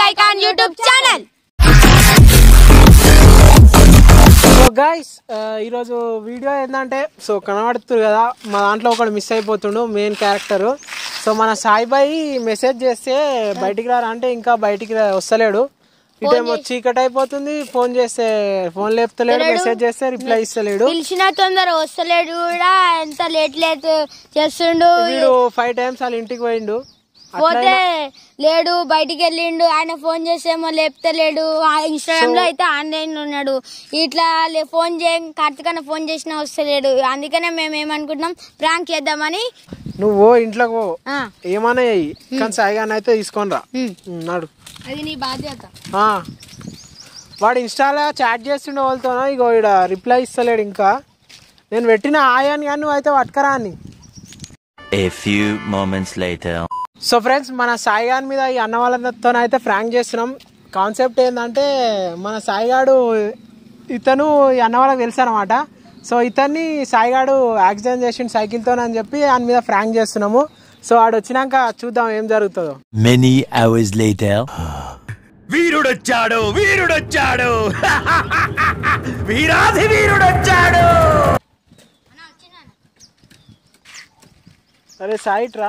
Icon YouTube channel so guys ఈరోజు video ఏంటంటే so కనబడుతుంది కదా మా దాంట్లో ఒకడు మిస్ అయిపోతుండు మెయిన్ క్యారెక్టర్ సో మన సాయిబాయి మెసేజ్ చేస్తే బయటికి రారా అంటే ఇంకా బయటికి రా- వస్తలేడు ఇటేమో చీకటి అయిపోతుంది ఫోన్ చేస్తే ఫోన్ లేపుతలేడు మెసేజ్ చేస్తే రిప్లై ఇస్తలేడు పిలిచిన తొందర వస్తలేడు కూడా ఎంత లేట్ లేట్ చేస్తుండు వీడు ఫైవ్ టైమ్స్ వాళ్ళ ఇంటికి పోయిండు పోతే లేడు బయటికి వెళ్ళిండు ఆయన ఫోన్ చేసేమో లేపుతలేడు ఇన్స్టాగ్రామ్ లో అయితే ఆన్లైన్ లో ఉన్నాడు ఇట్లా లే- ఫోన్ చేయ కార్తిక్ ఫోన్ చేసినా వస్తలేడు అందుకనే మేము ఏమనుకుంటున్నాం ప్రాంక్ చేద్దామని నువ్వు ఇంట్లోకి పో ఆ, ఏమన్నా చెయ్యి కానీ సాయిగాని అయితే తీసుకొని రా ఉమ్. ఉమ్, నాడు అది నీ బాధ్యత ఆ. వాడు ఇన్స్టాలో చాట్ చేస్తుండే వాళ్ళతోనో ఇగో ఇక్కడ రిప్లై ఇస్తలేడు ఇంకా నేను పెట్టిన ఆయాని కానీ నువ్వు అయితే పట్టుకరా అని A few moments later. So friends మన సాయిగాన్ మీద ఈ అన్న వాళ్ళతో అయితే ఫ్రాంక్ చేస్తున్నాం కాన్సెప్ట్ ఏంటంటే మన సాయిగాడు ఇతను ఈ అన్న వాళ్ళకి తెలుసు అనమాట సో ఇతన్ని సాయిగాడు యాక్సిడెంట్ చేసిండు సైకిల్తో అని చెప్పి ఆయన మీద ఫ్రాంక్ చేస్తున్నాము సో ఆడు వచ్చినాక చూద్దాం ఏం జరుగుతుందో Many hours later. వీరుడొచ్చాడు వీరుడొచ్చాడు వీరాధి వీరుడొచ్చాడు సరే సాయిట్రా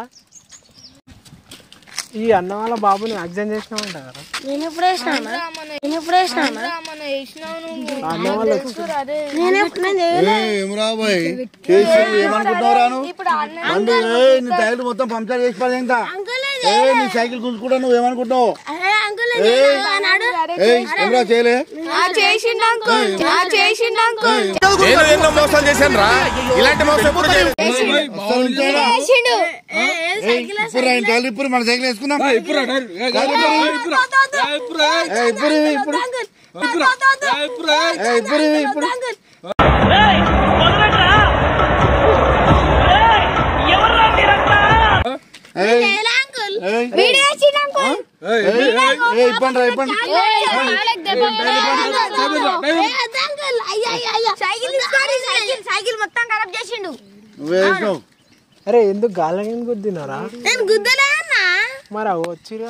ఈ అన్న వాళ్ళ బాబుని యాక్సిడెంట్ చేసినామంట కదా నేను ఎప్పుడు వేసినా నేను ఎప్పుడు వేసినా ఆ అన్న వాళ్ళు వచ్చి నేను ఎప్పుడు నేను చేయలే. ఏమరా బాయ్ కేసు ఏమనుకుంటున్నారా నువ్వు బండి ఏయ్, నీ టైర్ మొత్తం పంక్చర్ చేసి పడేంత ఏ నీ సైకిల్ గుంజుకుంటా నువ్వు ఏమనుకుంటున్నావు అరే అంకుల్ ఏయ్ ఏయ్ ఏమరా చేయలే చేసిండు అంకుల్ చేసిండు అంకుల్ నేను ఎన్నో మోసాలు చేశాను రా ఇలాంటి మోసం ఎప్పుడు చేయలేదు అసలు ఇంతేనా? చేసిండు ఏయ్, ఇప్పుడు రా, టైర్ ఇప్పుడు మన సైకిల్ వేసుకున్నాం ఏయ్, ఇప్పుడు ఇవి, ఇప్పుడు ఏయ్, ఇప్పుడు ఇవి, ఇప్పుడు ఏయ్, ఏయ్, వీడియో చేసిండు అంకుల్ ఏయ్, ఏయ్, ఇప్పండి రా ఇప్పండి సైకిల్ మొత్తం ఖరాబ్ చేసిండు నువ్వే వేసినావు అరే ఎందుకు గాలం ఎందుకు గుద్దినారా నేను గుద్దలే అన్నా మరి అవి వచ్చిరా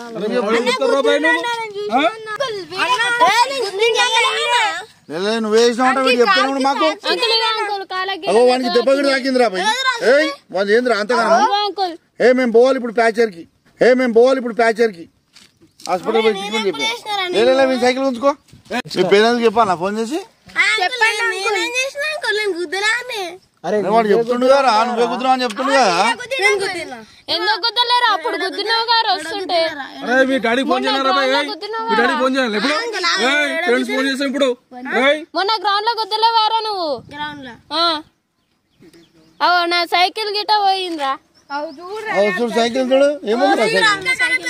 లే, నువ్వు వేసినావు వీడు చెప్తున్నావు మాకు అగో వానికి దెబ్బ కూడా తాకిందిరా భయ్ ఏయ్ వాళ్ళు ఏందిరా అంతగా ఏ మేము పోవాలి ఇప్పుడు ప్యాచర్ కి ఏ మేము పోవాలి ఇప్పుడు ప్యాచర్ కి హాస్పిటల్ పోయి ట్రీట్మెంట్ చెప్పా లే, లే, లే, మీ సైకిల్ ఉంచుకో మీ పేరెంట్స్ చెప్పాలా ఫోన్ చేసి అరే నేను వాడు చెప్తుండు కదా నువ్వే కుదురా అని చెప్తుండు కదా ఎందుకు గుద్దలేరు అప్పుడు గుద్దినవు గారు వస్తుంటే అరే మీ డాడీ ఫోన్ చేయనారా బాయ్ ఏయ్, మీ డాడీ ఫోన్ చేయాలి ఎప్పుడు ఏయ్, ఫ్రెండ్స్ ఫోన్ చేసాం ఇప్పుడు ఏయ్, మొన్న గ్రౌండ్ లో గుద్దలేవారా నువ్వు ఆ. అవో నా సైకిల్ గిట్ట పోయిందిరా అవు చూడు సైకిల్ చూడు ఏముందిరా సైకిల్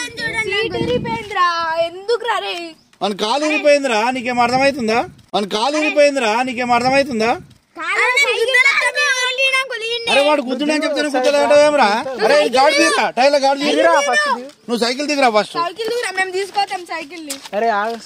ఎందుకు రే మన కాలు ఊరిపోయిందిరా నీకేం అర్థమవుతుందా మన కాలు ఊరిపోయిందిరా నీకేం అర్థమవుతుందా అరే వాడు గుద్దుడు అని చెప్తే నువ్వు గుద్దలేదంటావు ఏమరా అరే ఈ గాడి దిగురా టైర్ల గాడి దిగురా నువ్వు సైకిల్ దిగురా ఫస్ట్ మేము తీసుకోతాం సైకిల్ ని అరే ఆగు.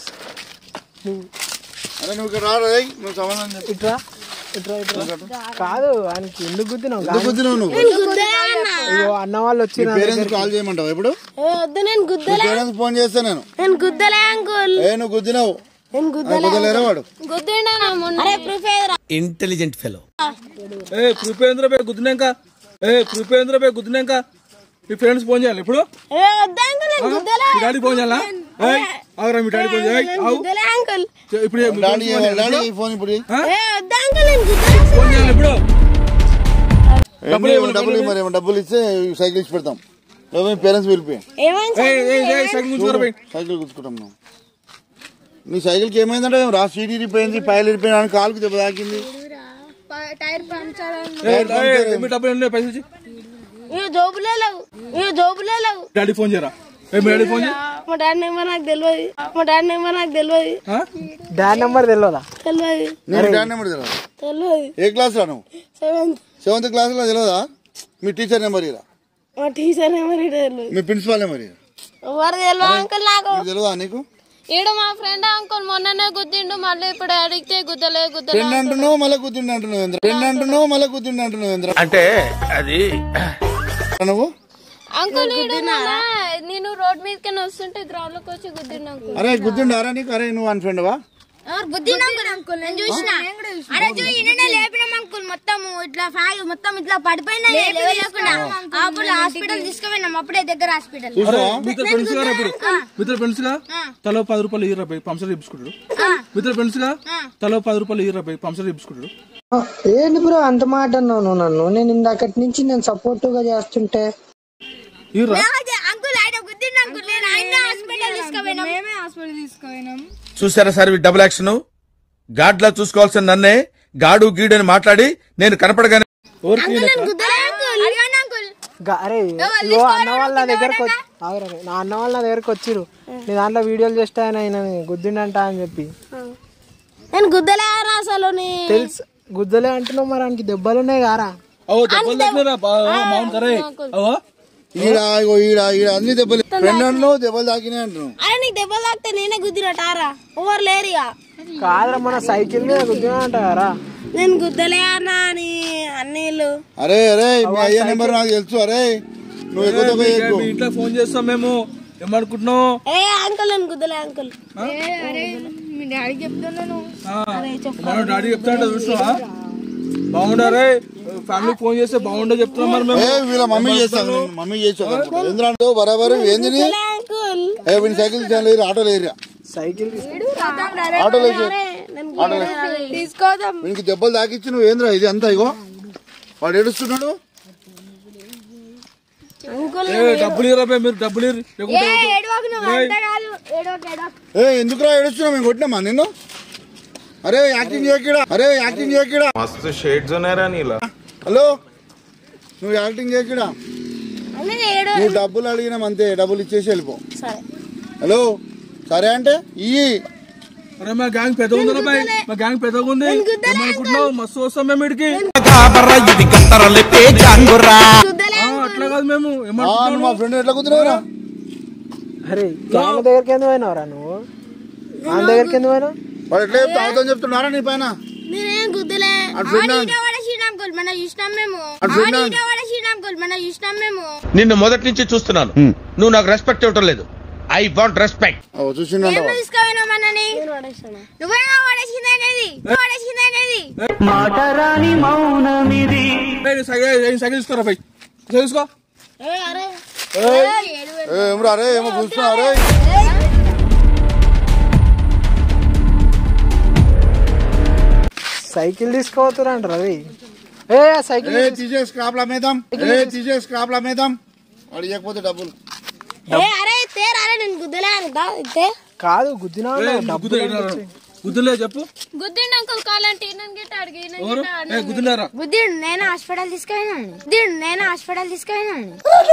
అరే నువ్వు ఇక్కడ రారా ఏయ్, నువ్వు సమాధానం చెప్పు ఇట్రా ఇట్రా ఇట్రా కాదు ఆయనకి ఎందుకు గుద్దినావు ఎందుకు గుద్దినావు నువ్వు అయ్యో అన్న వాళ్ళు వచ్చి నా పేరెంట్స్ దగ్గరికి- కాల్ చేయమంటావు ఇప్పుడు వద్దు నేను నీ గుద్దలే పేరెంట్స్ ఫోన్ చేస్తే నేను నేను గుద్దలే అంకుల్ ఏ నువ్వు గుద్దినావు నేను ఆ, గుద్దలేరా వాడు గుద్దిండా నా మొన్న అరే ప్రిఫేర్ Intelligent fellow. ఏ కృపేంద్ర బే గుద్దినాక ఏ కృపేంద్ర బే గుద్దినాక మీ ఫ్రెండ్స్ ఫోన్ చేయాలి ఇప్పుడు ఏ వద్దు అంకుల్ నేను గుద్దలే మీ డాడీ ఫోన్ చేయాలా ఏయ్, ఆగురా మీ డాడీ ఫోన్ చేయాలి ఆవు గుద్దలే అంకుల్ ఇప్పుడు మీ డాడీ friends ఫోన్ చేయాలి డాడీ ఇప్పుడు? ఈ ఫోన్ ఇప్పుడు ఇయ్యి. ఏ వద్దు అంకుల్ నేను గుద్దలే ఫోన్ చేయాలి ఇప్పుడు డబ్బులు ఇవ్వండి, డబ్బులు ఇవ్వు మరి ఏమన్నా డబ్బులు ఇస్తే సైకిల్ ఇచ్చి పెడతాం లేదా మీ పేరెంట్స్ పిలిపి ఏమైంది ఏయ్, ఏయ్, ఏయ్, సైకిల్ గుంజుకోరా బై. సైకిల్ గుర్తుకుంటాం మేము నీ సైకిల్కి ఏమైందంటే రా సీట్ ఇరిపోయింది పైలు ఇరిపోయింది అని కాలుకి దెబ్బ తాకింది టైర్ పంచర్ ఏయ్, ఏయ్, మీ డబ్బులు ఎన్ని పైసలు ఇచ్చి ఈ జోబులే లేవు ఈ జోబులే లేవు డాడీ ఫోన్ చేయరా ఏ మీ డాడీ ఫోన్ చేయి మా డాడీ నెంబర్ నాకు తెలియదు మా డాడీ నెంబర్ నాకు తెలియదు ఆ? డాడ్ నెంబర్ తెలియదా తెలియదు నీకు డాడీ నెంబర్ తెలియదు తెలియదు ఏ క్లాస్ రా నువ్వు సెవెంత్ సెవెంత్ క్లాస్లో తెలియదా మీ టీచర్ నెంబర్ ఇరా మా టీచర్ నెంబర్ ఇటు తెలియదు మీ ప్రిన్సిపాల్ నెంబర్ ఇరా ఎవరు తెలియదు అంకుల్ నాకు నీకు తెలియదా నీకు ఈడు మా ఫ్రెండ్ అంకుల్ మొన్ననే గుద్దిండు మళ్ళీ ఇప్పుడు అడిగితే గుద్దలే గుద్దలే ఫ్రెండ్ అంటున్నావు మళ్ళీ కూర్చుండి అంటున్నావు ఏంద్ర ఫ్రెండ్ అంటున్నావు మళ్ళీ కూర్చుండి అంటున్నావు ఏంద్ర అంటే అది నువ్వు అంకుల్ ఈడు మొన్న నేను రోడ్ రోడ్ మీదకి వస్తుంటే గ్రౌండ్ లోకి వచ్చి గుద్దిండు అంకుల్ అరే గుర్తుండారా నీకు అరే నువ్వు అని ఫ్రెండ్ వా బుద్ధిన అంకుల్ నేను చూసిన అరే చూ ఈయననే లేపినాం అంకుల్ మొత్తం ఇట్లా ఫ్యాగ్ మొత్తం ఇట్లా పడిపోయినా లేకుండా అప్పుడు హాస్పిటల్ తీసుకుపోయినాం అప్పుడే దగ్గర హాస్పిటల్ చూసావా మీతో ఫ్రెండ్స్ గా ఇప్పుడు మీతో ఫ్రెండ్స్ గా తలో పది రూపాయలు ఇయ్యరా పోయి పంచర్ ఇప్పించుకుంటాడు మీతో ఫ్రెండ్స్ గా తలో పది రూపాయలు ఇయ్యరా పోయి పంచర్ ఇప్పించుకుంటాడు ఏంటి బ్రో అంత మాట అన్నావు నువ్వు నన్ను నేను ఇందాకటి నుంచి నేను సపోర్టివ్ గా చేస్తుంటే ఇయ్యరా అంకుల్ ఆయన గుద్దిండు అంకుల్ నేను ఆయన హాస్పిటల్ తీసుకుపోయినాం మేమే హాస్పిటల్ తీసుకుపోయినాం చూసారా సార్ ఈ డబుల్ యాక్షన్ గాడ్లా చూసుకోవాల్సిన నన్నే గాడు గీడు అని మాట్లాడి నేను కనపడగానే ఎవరికి అంకుల్ గ- అరే ఇగో అన్న వాళ్ళ నా దగ్గరకు వచ్చి ఆగురా రే. నా అన్న వాళ్ళ నా దగ్గరకు వచ్చిరు నీ దాంట్లో వీడియోలు చేస్తే ఆయన ఆయన గుద్దిండంట అని చెప్పి నేను గుద్దలేరా అసలు నీ తెలుసు గుద్దలే అంటున్నావు మరి ఆయనకి దెబ్బలు ఉన్నాయి కారా అవో దెబ్బలు తగిలిరా మౌన్ కరే అవో ఈడ ఇగో ఈడ ఈడ అన్ని దెబ్బలు ఫ్రెండ్ అంటున్నావు దెబ్బలు తాకినాయి అంటున్నావు అరే నీకు దెబ్బలు తాకితే నేనే గుద్దినటారా ఓవర్ లేరు ఇక కాదురా మన సైకిల్ మీద గుద్దినంట కారా నేను గుద్దలే అన్నా అని అన్నీళ్ళు అరే అరే మీ అయ్యే నెంబర్ నాకు తెలుసు అరే నువ్వు ఎక్కువ తక్కువ చేయకు. మీ ఇంట్లో ఫోన్ చేస్తాం మేము ఏమనుకుంటున్నావు ఏ అంకుల్ నేను గుద్దలే అంకుల్ మీ డాడీకి చెప్తున్నాను ఆ, మన డాడీ చెప్తాడు చూసినావా బాగుండారే ఫ్యామిలీ ఫోన్ చేస్తే బాగుండే చెప్తున్నాం మరి మేము ఏ వీళ్ళ మమ్మీ చేస్తాను నేను మమ్మీ చేస్తాను ఏంద్రా బరాబర్ ఏంది నీ? అంకుల్ ఏ వీని సైకిల్ లేరు ఆటోలు ఏరియా సైకిల్ ఆటోలు వేసి తీసుకోదాం వీనికి దెబ్బలు తాకిచ్చి నువ్వు ఏంద్రా ఇది అంతా ఇగో వాడు ఏడుస్తున్నాడు ఏ, డబ్బులు ఇరా బే, మీరు డబ్బులు ఇరు. లేకుంటే ఏడవకు నువ్వు అంత కాదు ఏడవకు ఏడవకు ఏ ఎందుకురా ఏడుస్తున్నావు మేము కొట్టినామా నిన్ను అరే యాక్టింగ్ చేయకీడా అరే యాక్టింగ్ చేయకీడా మస్తు షేడ్స్ ఉన్నారా నీలా హలో నువ్వు యాక్టింగ్ చేయకీడా నువ్వు డబ్బులు అడిగినాం అంతే డబ్బులు ఇచ్చేసి వెళ్ళిపో హలో సరే అంటే ఇయ్యి అరే మా గ్యాంగ్ పెద్దగా ఉందిరా బాయ్ మా గ్యాంగ్ పెద్దగా ఉంది ఏమనుకుంటున్నావు మస్తు వస్తాం మేము ఇడికి అట్లా కాదు మేము ఆ, ఏమనుకుంటున్నావు నువ్వు మా ఫ్రెండ్ ఎట్లా కుదిరేవరా అరే గ్యాంగ్ దగ్గరికి ఎందుకు పోయినావురా నువ్వు ఆయన దగ్గరికి ఎందుకు పోయినావు వాడు ఎట్లా చెప్తా అవుతాను చెప్తున్నారా నీ పైన నేనేం గుద్దలే అటు ఫ్రెండ్ అంకుల్ మన చూసినాం మేము అటు ఫ్రెండ్ అంకుల్ మన చూసినాం మేము నిన్ను మొదటి నుంచి చూస్తున్నాను నువ్వు నాకు రెస్పెక్ట్ ఇవ్వటం లేదు ఐ వాంట్ రెస్పెక్ట్ చూసిండ తీసుకుపోయినాం మనని నువ్వేనా వాడేసింది అనేది వాడేసింది అనేది ఏయ్, సైకిల్ ఏయ్, సైకిల్ తీసుకోరా బాయ్ సైకిల్ తీసుకో ఏమరా అరే ఏమో కూర్చున్నావు అరే సైకిల్ తీసుకోపోతురా అంటారు రవి ఏ ఆ సైకిల్ ఏ తీసే స్క్రాప్ లా మేదాం ఏ తీసే స్క్రాప్ లా మేదాం వాడు ఇవ్వకపోతే డబ్బులు ఏ అరే తేరా అరే నేను గుద్దలే అనుదా ఇదే కాదు గుద్దినా డబ్బు గుద్దులే గుద్దులే చెప్పు గుద్దిండు అంకుల్ కాలంటే నన్ను గిట్ట అడిగి నన్ను ఎవరు ఏ గుద్దులేరా బుద్ధిడు నేను హాస్పిటల్ తీసుకుపోయినాను బుద్ధిడు నేను హాస్పిటల్ తీసుకుపోయినాను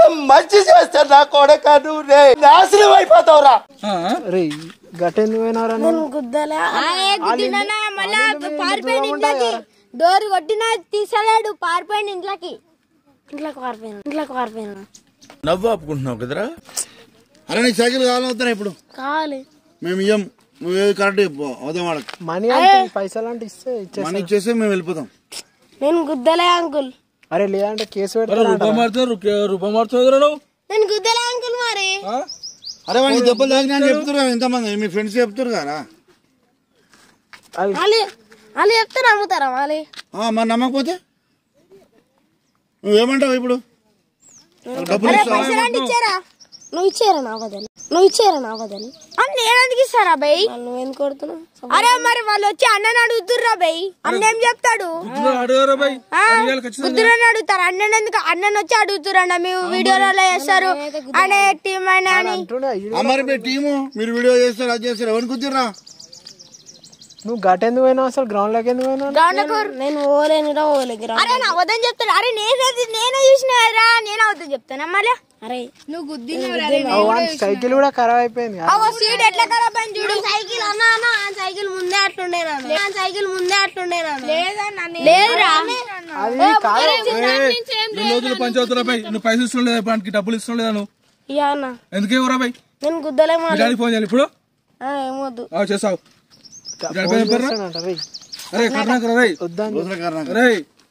రే గట్ట ఎందుకు పోయినావురా నువ్వు గుద్దలే గుద్దినా మళ్ళా పారిపోయిన ఇంట్లోకి డోర్ కొట్టినా తీసలేడు పారిపోయిన ఇంట్లోకి ఇంట్లోకి పారిపోయినా ఇంట్లోకి పారిపోయినా నవ్వు ఆపుకుంటున్నావు కదరా అరే నీకు సైకిల్ కావాలవుతారా ఇప్పుడు కావాలి మేము ఇయ్యం నువ్వు కరెక్ట్ చెప్పు అవుదాం వాళ్ళకి మనీ అంటే పైసలు అంటే ఇస్తే ఇచ్చేస్తా మనీ ఇచ్చేస్తే మేము వెళ్ళిపోతాం నేను గుద్దలే అంకుల్ అరే లేదంటే కేసు అరే పెడతారా రూపాయి మారుతున్నారు రూపాయి మారుతున్నారు నువ్వు నేను గుద్దలే అంకుల్ మరి ఆ? అరే వాడికి దెబ్బలు తాకినా అని చెప్తున్నారు కదా ఇంతమంది మీ ఫ్రెండ్స్ చెప్తారు కదా వాళ్ళు వాళ్ళు చెప్తే నమ్ముతారా వాళ్ళు ఆ, మరి నమ్మకపోతే నువ్వేమంటావు ఇప్పుడు డబ్బులు ఇస్తావా ఇచ్చారా నువ్వు ఇచ్చారా నా వదని నువ్వు ఇచ్చారా నా వదని అని నేను ఎందుకు ఇస్తారా బయ్ నువ్వు ఎందుకు కొడుతున్నావు అరే మరి వాళ్ళు వచ్చి అన్నని అడుగుతుర్రా బయ్ అన్న ఏం చెప్తాడు గుద్దులు అడగారా బాయ్ అడిగాలి ఖచ్చితంగా కుదురని అడుగుతారు అన్నని ఎందుకు అన్నని వచ్చి అడుగుతురన్న మీ వీడియోలలో చేస్తారు అనే టీం అయినా అని అంటుండే అయ్యో, ఆ, మరి మీ టీము మీరు వీడియో చేస్తారు అది చేస్తారు ఎవరిని కుదిరా నువ్వు గట్ట ఎందుకు పోయినావు అసలు గ్రౌండ్ లోకి ఎందుకు పోయినావు నేను ఓలేనురా ఓలేగిరా అరే నా వద్దని చెప్తాడు అరే నేనే నేనే చూసినారా నేను అవుతుంది చెప్తానా మళ్ళీ అరే నువ్వు గుద్ది వాడి సైకిల్ కూడా ఖరాబ్ అయిపోయింది కదా. సీట్ ఎట్లా ఖరాబ్ అయింది చూడు సైకిల్ అన్నా అన్న ఆ సైకిల్ ముందే అట్లుండే నాన్న ఆ సైకిల్ ముందే అట్లుండే నాన్న లేదురా అది కాదు ఎన్ని రోజులు పంచవుతురా బాయ్ నువ్వు పైసలు ఇష్టం లేదా వానికి డబ్బులు ఇష్టం లేదా నువ్వు ఇయ్యా అన్న ఎందుకే ఎవరా బాయ్ నేను గుద్దలే మీ డాడీ ఫోన్ చేయాలి ఇప్పుడు ఆ, ఏమొద్దు ఆ, చేసావు మీ డాడీ పేరు ఏం పేరురా? చేస్తానంట రేయ్. అరే కర్ణాకర్ రే వద్దని దూసరా కారణం రే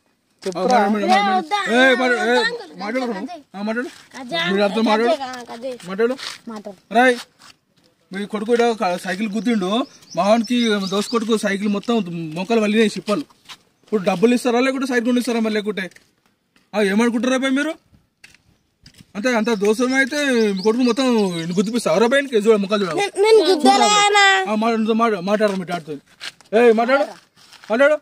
చెప్పురా ఏ, మాట్లాడు, ఏ, మాట్లాడు ఆ, మాట్లాడు మీరు అర్థం మాట్లాడు మాట్లాడు రాయ్ మీ కొడుకు ఈడ క- సైకిల్ గుద్దిండు మావానికి దోశ కొడుకు సైకిల్ మొత్తం మొక్కలు వల్లినాయి చిప్పలు ఇప్పుడు డబ్బులు ఇస్తారా లేకుంటే సైకిల్ ఇస్తారా మరి లేకుంటే ఆ, ఏమనుకుంటారా బాయ్ మీరు అంతే అంత దోశం అయితే మీ కొడుకు మొత్తం గుర్తిపిస్తారా బాయ్ చూడ మొక్కలు చూడ నేను గుద్దలేనా ఆ, మాట్లాడు మాట్లాడు మాట్లాడరు మీ డాక్టర్ ఏ మాట్లాడు మాట్లాడు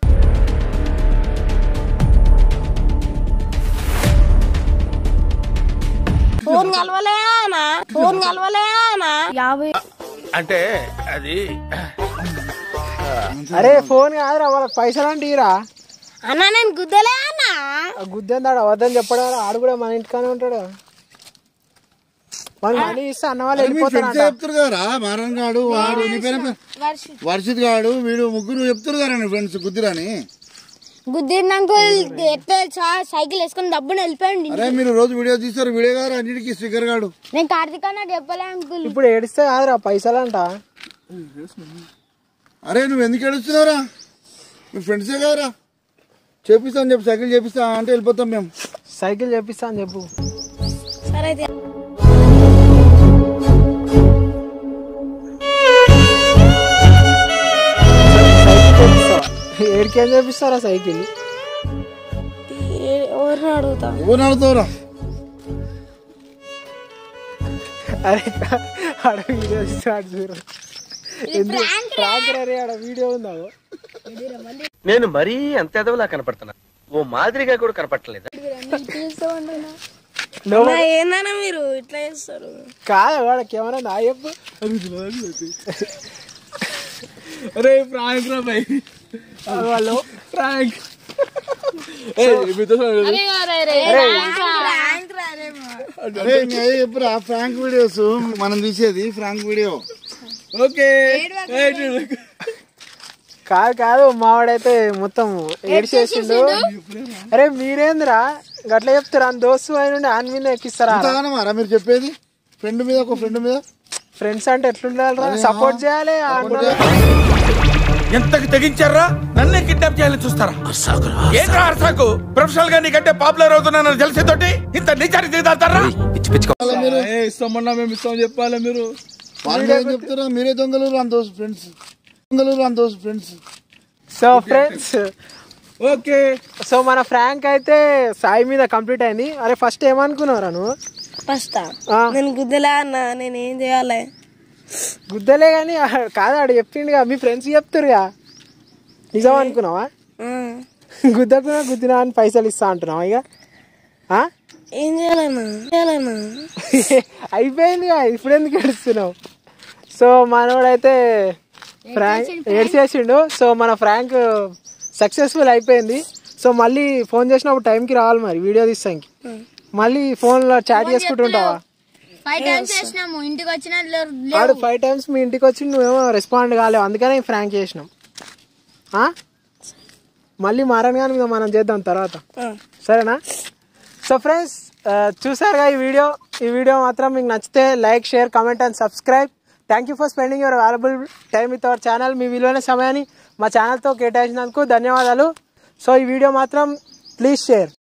ఫోన్ కలవలేనా ఫోన్ కలవలేనా యాభై అంటే అది అరే ఫోన్ కాదురా వాళ్ళకి పైసలు అంటే ఇరా అన్నా నేను గుద్దలేనా గుద్దేందాడు అవద్దని చెప్పడం ఆడు కూడా మన ఇంటికానే ఉంటాడు మన మనీ ఇస్తే అన్న వాళ్ళు మీ ఫ్రెండ్స్ వెళ్ళిపోతారంట చెప్తారు కదరా మారన్ గాడు వాడు నీ పేరు ఏం పేరు? వర్షిత్ గాడు వీడు ముగ్గురు చెప్తారు కదా నీ ఫ్రెండ్స్ గుద్దిరని గుద్దినాక ఎట్లా సా- సైకిల్ వేసుకొని డబ్బుని వెళ్ళిపోయండి అరే మీరు రోజు వీడియో తీస్తారు వీడియో గారు అన్నిటికీ స్పీకర్ గాడు నేను కార్తీక్ అన్న చెప్పలే అంకుల్ ఇప్పుడు ఏడిస్తే కాదురా పైసలు అంట అరే నువ్వు ఎందుకు ఏడుస్తున్నావురా మీ ఫ్రెండ్సే కదరా చేపిస్తాను చెప్పి సైకిల్ చేపిస్తా అంటే వెళ్ళిపోతాం మేము సైకిల్ చేపిస్తా అని చెప్పు సరే అయితే సైకిల్ చేపిస్తావా ఏడికేం చేపిస్తారా సైకిల్ ఎవరిని అడుగుతా ఎవరు అడుగుతావురా అరే ఆడ వీడియో స్టార్ట్ చూడు ఎందుకు ప్రాంక్ రే ఆడ వీడియో ఉందా నేను మరీ అంత ఎదవలా కనపడుతున్నా ఓ మాదిరిగా కూడా కనపడలేదా అన్నా, ఏందన్నా మీరు ఇట్లా చేస్తారు కాదు వాడికి ఏమన్నా నా చెప్పు అరే ప్రాంక్ రా బాయ్ వాళ్ళు ప్రాంక్ ఏ మీతో అరే నీ అయ్య చెప్పురా ఫ్రాంక్ వీడియోస్ మనం తీసేది ఫ్రాంక్ వీడియో ఓకే కాదు కాదు మావాడైతే మొత్తం ఏడిచేసిండు అరే మీరేందిరా గట్ల చెప్తారా అని దోస్తు అయిన ఆయన మీద ఎక్కిస్తారా అంతగానమారా మీరు చెప్పేది ఫ్రెండ్ మీద ఒక ఫ్రెండ్ మీద ఫ్రెండ్స్ అంటే ఎట్లుండాలిరా సపోర్ట్ చేయాలి ఆ అన్నోళ్ళకి. ఎంతకి తెగించారా నన్నే కిడ్నాప్ చేయాలని చూస్తారా ఏంట్రా అరసాకు ప్రొఫెషనల్ గా నీకంటే పాపులర్ అవుతున్నానని తెలిసేతోటి ఇంత నిజానికి దిగుతారా ఏ ఇస్తామన్నా మేము ఇస్తాం చెప్పాలి మీరు వాళ్ళు ఏం చెప్తారా మీరే దొంగలు అంత ఫ్రెండ్స్ దొంగలు అంత friends so friends okay so మన ఫ్రాంక్ అయితే సాయి మీద కంప్లీట్ అయింది అరే ఫస్ట్ ఏమనుకున్నావురా నువ్వు ఫస్ట్ ఆ. నేను గుద్దలే అన్న నేను ఏం చేయాలి గుద్దలే కానీ కాదు ఆడు చెప్పిండుగా మీ ఫ్రెండ్స్ చెప్తారుగా నిజం అనుకున్నావా ఆ. గుద్దకున్నా గుద్దినా అని పైసలు ఇస్తా అంటున్నావా ఇక ఆ? ఏం చేయాలన్నా చేయాలన్నా అయిపోయిందిగా ఇప్పుడు ఎందుకు ఏడుస్తున్నావు సో మనోడైతే ఫ్రాంక్ ఏడ్చేసిండు సో మన ఫ్రాంక్ సక్సెస్ఫుల్ అయిపోయింది సో మళ్ళీ ఫోన్ చేసినప్పుడు టైంకి రావాలి మరి వీడియో తీస్తానికి మళ్ళీ ఫోన్లో చాట్ చేసుకుంటుంటావా ఫైవ్ టైమ్స్ చేసినాము ఇంటికి వచ్చిన వాడు ఫైవ్ టైమ్స్ మీ ఇంటికి వచ్చి నువ్వేమో రెస్పాండ్ కాలేవు అందుకనే ఫ్రాంక్ చేసినాం ఆ? మళ్ళీ మారని కానీ ఇక మనం చేద్దాం తర్వాత సరేనా సో ఫ్రెండ్స్ చూసారుగా ఈ వీడియో ఈ వీడియో మాత్రం మీకు నచ్చితే like share comment and subscribe thank you for spending your available time with our channel మీ విలువైన సమయాన్ని మా ఛానల్తో కేటాయించినందుకు ధన్యవాదాలు సో ఈ వీడియో మాత్రం ప్లీజ్ షేర్